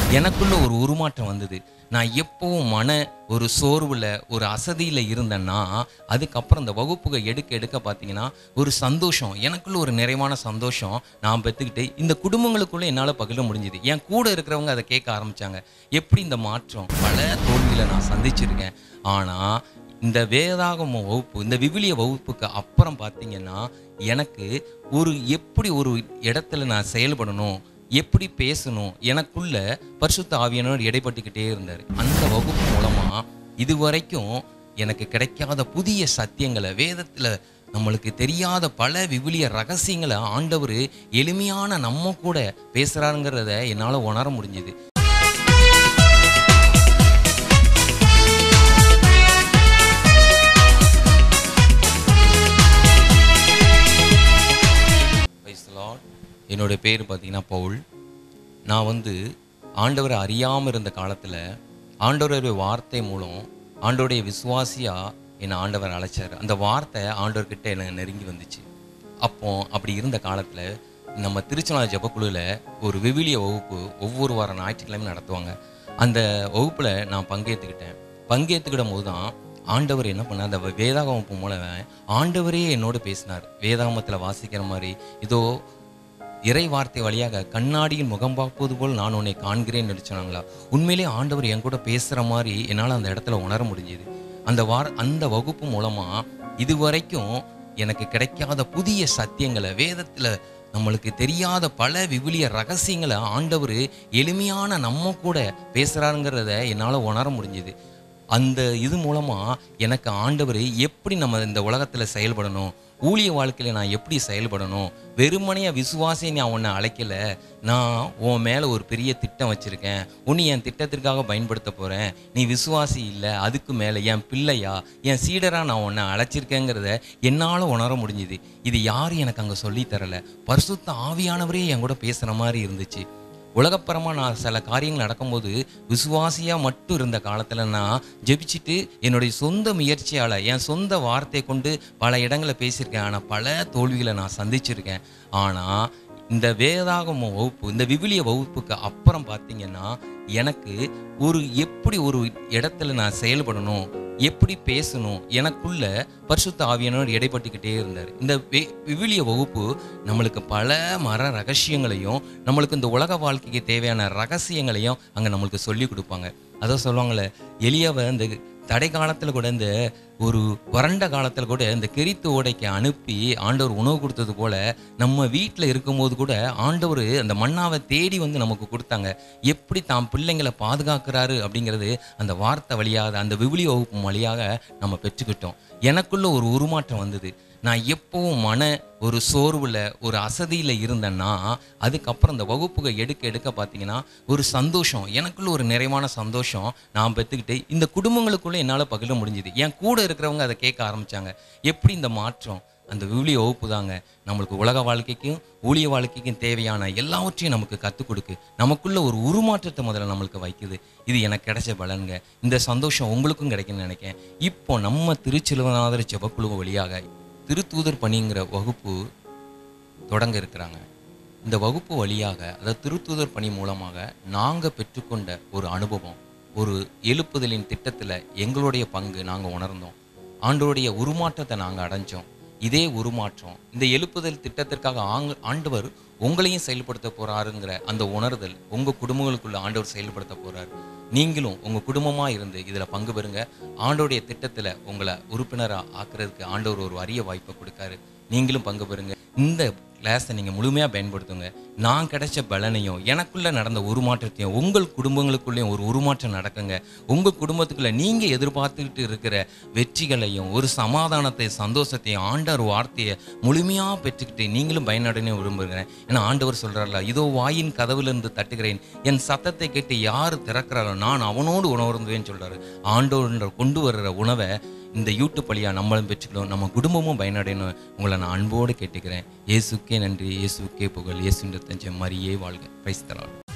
எனக்குள்ள ஒரு உருமாற்றம் வந்தது நான் எப்பவும் மன ஒரு சோர்வில் ஒரு அசதியில் இருந்தேன்னா அதுக்கப்புறம் இந்த வகுப்புகள் எடுக்க எடுக்க பார்த்தீங்கன்னா ஒரு சந்தோஷம் எனக்குள்ள ஒரு நிறைவான சந்தோஷம் நான் பெற்றுக்கிட்டு இந்த குடும்பங்களுக்குள்ளே என்னால் பகிர முடிஞ்சுது என் கூட இருக்கிறவங்க அதை கேட்க ஆரம்பித்தாங்க எப்படி இந்த மாற்றம் பல தோல்வியில் நான் சந்திச்சிருக்கேன் ஆனால் இந்த வேதாகம வகுப்பு இந்த விவிலிய வகுப்புக்கு அப்புறம் பார்த்தீங்கன்னா எனக்கு ஒரு எப்படி ஒரு இடத்துல நான் செயல்படணும் எப்படி பேசணும் எனக்குள்ள பரிசுத்த ஆவியானவர் இடைப்பட்டுக்கிட்டே இருந்தார் அந்த வகுப்பு மூலமா இதுவரைக்கும் எனக்கு கிடைக்காத புதிய சத்தியங்களை வேதத்துல நம்மளுக்கு தெரியாத பல விவிலிய ரகசியங்களை ஆண்டவர் எளிமையான நம்ம கூட பேசுறாருங்கிறத என்னால் உணர முடிஞ்சுது Praise the Lord. என்னோட பேர் பார்த்தீங்கன்னா பவுல் நான் வந்து ஆண்டவரை அறியாமல் இருந்த காலத்தில் ஆண்டவருடைய வார்த்தை மூலம் ஆண்டவருடைய விசுவாசியாக என்னை ஆண்டவர் அழைச்சார் அந்த வார்த்தை ஆண்டவர்கிட்ட என்னை நெருங்கி வந்துச்சு அப்போ அப்படி இருந்த காலத்தில் நம்ம திருச்சனா ஜெபக்குழுவில் ஒரு விவிலிய வகுப்பு ஒவ்வொரு வாரம் ஞாயிற்றுக்கிழமை நடத்துவாங்க அந்த வகுப்பில் நான் பங்கேற்றுக்கிட்டேன் பங்கேற்றுக்கிடும் போது தான் ஆண்டவர் என்ன பண்ணார் அந்த வேதாகமப்பு மூலம் ஆண்டவரே என்னோடு பேசினார் வேதாகமத்தில் வாசிக்கிற மாதிரி இதோ இறை வார்த்தை வழியாக கண்ணாடியில் முகம் பார்ப்பது போல் நான் உன்னை காண்கிறேன்னு சொன்னாங்களா உண்மையிலே ஆண்டவர் என் கூட பேசுகிற மாதிரி என்னால் அந்த இடத்துல உணர முடிஞ்சுது அந்த வார அந்த வகுப்பு மூலமாக இதுவரைக்கும் எனக்கு கிடைக்காத புதிய சத்தியங்களை வேதத்தில் நம்மளுக்கு தெரியாத பல விவிலிய ரகசியங்களை ஆண்டவர் எளிமையான நம்ம கூட பேசுகிறாருங்கிறத என்னால் உணர முடிஞ்சுது அந்த இது மூலமாக எனக்கு ஆண்டவர் எப்படி நம்ம இந்த உலகத்தில் செயல்படணும் ஊழிய வாழ்க்கையில் நான் எப்படி செயல்படணும் வெறுமனையாக விசுவாசே நான் உன்னை அழைக்கல நான் உன் மேலே ஒரு பெரிய திட்டம் வச்சுருக்கேன் உன்னை என் திட்டத்திற்காக பயன்படுத்த போகிறேன் நீ விசுவாசி இல்லை அதுக்கு மேலே என் பிள்ளையா என் சீடராக நான் உன்னை அழைச்சிருக்கேங்கிறத என்னால் உணர முடிஞ்சுது இது யாரும் எனக்கு அங்கே சொல்லித் தரல பரிசுத்த ஆவியானவரே என் கூட பேசுகிற மாதிரி இருந்துச்சு உலகப்பரமாக நான் சில காரியங்கள் நடக்கும்போது விசுவாசியாக மட்டும் இருந்த காலத்தில் நான் ஜெபிச்சுட்டு என்னுடைய சொந்த முயற்சியால் என் சொந்த வார்த்தை கொண்டு பல இடங்களை பேசியிருக்கேன் ஆனால் பல தோல்விகளை நான் சந்திச்சிருக்கேன் ஆனால் இந்த வேதாகம வகுப்பு இந்த விவிலிய வகுப்புக்கு அப்புறம் பார்த்தீங்கன்னா எனக்கு ஒரு எப்படி ஒரு இடத்துல நான் செயல்படணும் எப்படி பேசணும் எனக்குள்ள பரிசுத்த ஆவியானவர் இடைப்பட்டுக்கிட்டே இருந்தார் இந்த வே- விவிலிய வகுப்பு நம்மளுக்கு பல மர ரகசியங்களையும் நம்மளுக்கு இந்த உலக வாழ்க்கைக்கு தேவையான ரகசியங்களையும் அங்கே நம்மளுக்கு சொல்லி கொடுப்பாங்க அதான் சொல்லுவாங்கள்ல எளியவ இந்த தடை காலத்தில் கூட இந்த ஒரு வறண்ட காலத்தில் கூட இந்த கெரித்து ஓடைக்கு அனுப்பி ஆண்டவர் உணவு கொடுத்தது போல நம்ம வீட்டில் இருக்கும்போது கூட ஆண்டவர் அந்த மண்ணாவை தேடி வந்து நமக்கு கொடுத்தாங்க எப்படி தாம் பிள்ளைங்களை பாதுகாக்கிறாரு அப்படிங்கிறது அந்த வார்த்தை வழியாக அந்த விவிலி வகுப்பு வழியாக நம்ம பெற்றுக்கிட்டோம் எனக்குள்ள ஒரு உருமாற்றம் வந்தது நான் எப்பவும் மன ஒரு சோர்வில் ஒரு அசதியில் இருந்தேன்னா அதுக்கப்புறம் இந்த வகுப்புகள் எடுக்க எடுக்க பார்த்தீங்கன்னா ஒரு சந்தோஷம் எனக்குள்ள ஒரு நிறைவான சந்தோஷம் நான் பெற்றுக்கிட்டு இந்த குடும்பங்களுக்குள்ளே என்னால் பகிர முடிஞ்சுது என் கூட இருக்கிறவங்க அதை கேட்க ஆரம்பித்தாங்க எப்படி இந்த மாற்றம் அந்த விவிலிய வகுப்பு தாங்க நம்மளுக்கு உலக வாழ்க்கைக்கும் ஊழிய வாழ்க்கைக்கும் தேவையான எல்லாவற்றையும் நமக்கு கற்றுக் கொடுக்கு நமக்குள்ள ஒரு உருமாற்றத்தை முதல்ல நம்மளுக்கு வைக்குது இது எனக்கு கிடைச்ச பலனுங்க இந்த சந்தோஷம் உங்களுக்கும் கிடைக்கும்னு நினைக்கிறேன் இப்போ நம்ம திருச்சிலுவநாதர் ஜெபக்குழு வழியாக திருத்தூதர் பணிங்கிற வகுப்பு தொடங்க இருக்கிறாங்க இந்த வகுப்பு வழியாக அதாவது திருத்தூதர் பணி மூலமாக நாங்கள் பெற்றுக்கொண்ட ஒரு அனுபவம் ஒரு எழுப்புதலின் திட்டத்தில் எங்களுடைய பங்கு நாங்கள் உணர்ந்தோம் ஆண்டவருடைய உருமாற்றத்தை நாங்கள் அடைஞ்சோம் இதே உருமாற்றம் இந்த எழுப்புதல் திட்டத்திற்காக ஆங்க ஆண்டவர் உங்களையும் செயல்படுத்த போறாருங்கிற அந்த உணர்தல் உங்கள் குடும்பங்களுக்குள்ள ஆண்டவர் செயல்படுத்த போறாரு நீங்களும் உங்கள் குடும்பமாக இருந்து இதில் பங்கு பெறுங்க ஆண்டோடைய திட்டத்தில் உங்களை உறுப்பினராக ஆக்குறதுக்கு ஆண்டவர் ஒரு அரிய வாய்ப்பை கொடுக்காரு நீங்களும் பங்கு பெறுங்க இந்த கிளாஸை நீங்கள் முழுமையாக பயன்படுத்துங்க நான் கிடைச்ச பலனையும் எனக்குள்ளே நடந்த உருமாற்றத்தையும் உங்கள் குடும்பங்களுக்குள்ளேயும் ஒரு உருமாற்றம் நடக்குங்க உங்கள் குடும்பத்துக்குள்ளே நீங்கள் எதிர்பார்த்துக்கிட்டு இருக்கிற வெற்றிகளையும் ஒரு சமாதானத்தை சந்தோஷத்தையும் ஆண்டவர் வார்த்தையை முழுமையாக பெற்றுக்கிட்டு நீங்களும் பயனடைன்னு விரும்புகிறேன் ஏன்னா ஆண்டவர் சொல்கிறார்ல இதோ வாயின் கதவிலிருந்து தட்டுகிறேன் என் சத்தத்தை கேட்டு யார் திறக்கிறாரோ நான் அவனோடு உணர்ந்துவேன்னு சொல்கிறாரு ஆண்டவர் கொண்டு வர்ற உணவை இந்த யூடியூப் வழியாக நம்மளும் பெற்றுக்கணும் நம்ம குடும்பமும் பயனடையணும் உங்களை நான் அன்போடு கேட்டுக்கிறேன் இயேசுக்கே நன்றி இயேசுக்கே புகழ் இயேசுன்ற தஞ்சை மரியே வாழ்க பிரைஸ் தரான்